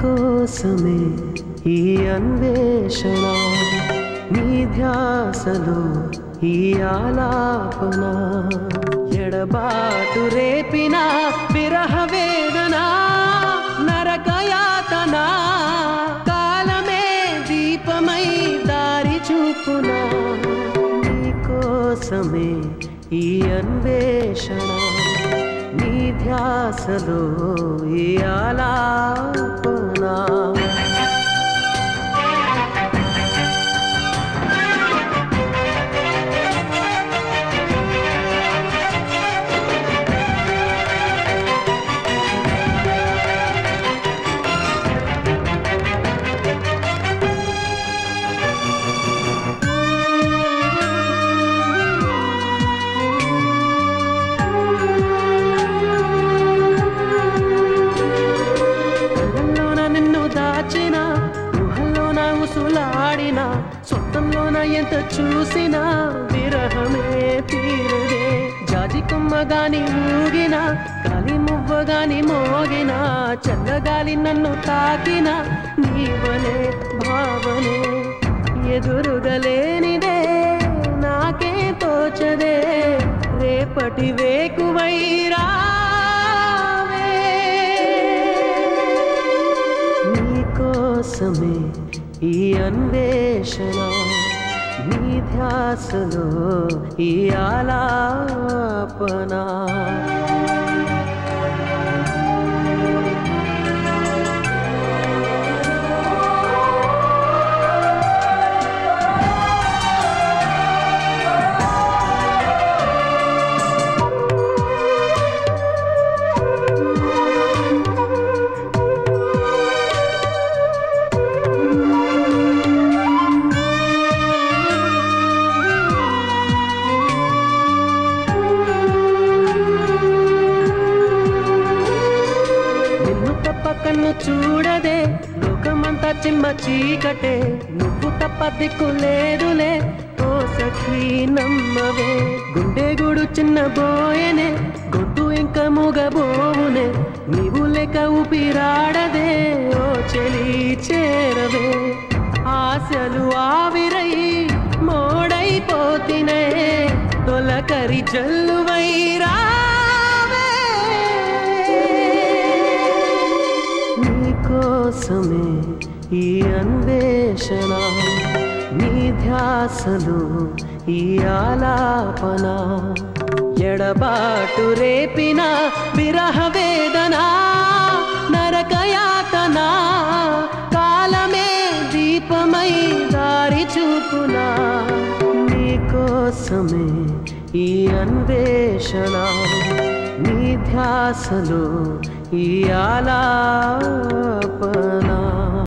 కోసమే ఈ అన్వేషణ నీ ధ్యాసలో ఈ ఆలాపన ఎడబాటు రేపిన విరహ వేదన నరకయాతన కాలమే దీపమై దారి చూపునా నీ కోసమే ఈ అన్వేషణ నీ ధ్యాసలో ఈ ఆలాపన కళ్ళల్లోన నిన్ను దాచిన ఊహల్లోన ఉసులాడిన సొంతంలోన ఎంత చూసినా విరహమే తీరదే జాజి కొమ్మ గాని ఊగిన గాలి మువ్వ గాని మోగిన చల్లగాలి నన్ను తాకిన నీవనే భావనే ఎదురుగలేనిదే నాకే తోచదే రేపటి వేకువై రావే నీకోసమే ఈ అన్వేషణ నీ ధ్యాసలో ఈ ఆలాపన నిన్ను తప్ప కన్ను చూడదే లోకమంతా చిమ్మ చీకటే నువ్వు తప్ప దిక్కు లేదులే ఓ సఖీ నమ్మవే గుండె గూడు చిన్న బోయనే గొంతు ఇంకా మూగబోవునే నీవు లేక ఊపిరాడదే ఓ చెలి చేరవే ఆశలు ఆవిరై మోడైపోతినే తొలకరి జల్లువై రావే నీకోసమే ఈ అన్వేషణ నీ ధ్యాసలు ఈ ఆలాపన ఎడబాటు రేపిన విరహ వేదన నరకయాతన కాలమే దీపమై దారి చూపునా నీకోసమే ఈ అన్వేషణ నీ ధ్యాసలో ఈ ఆలాపన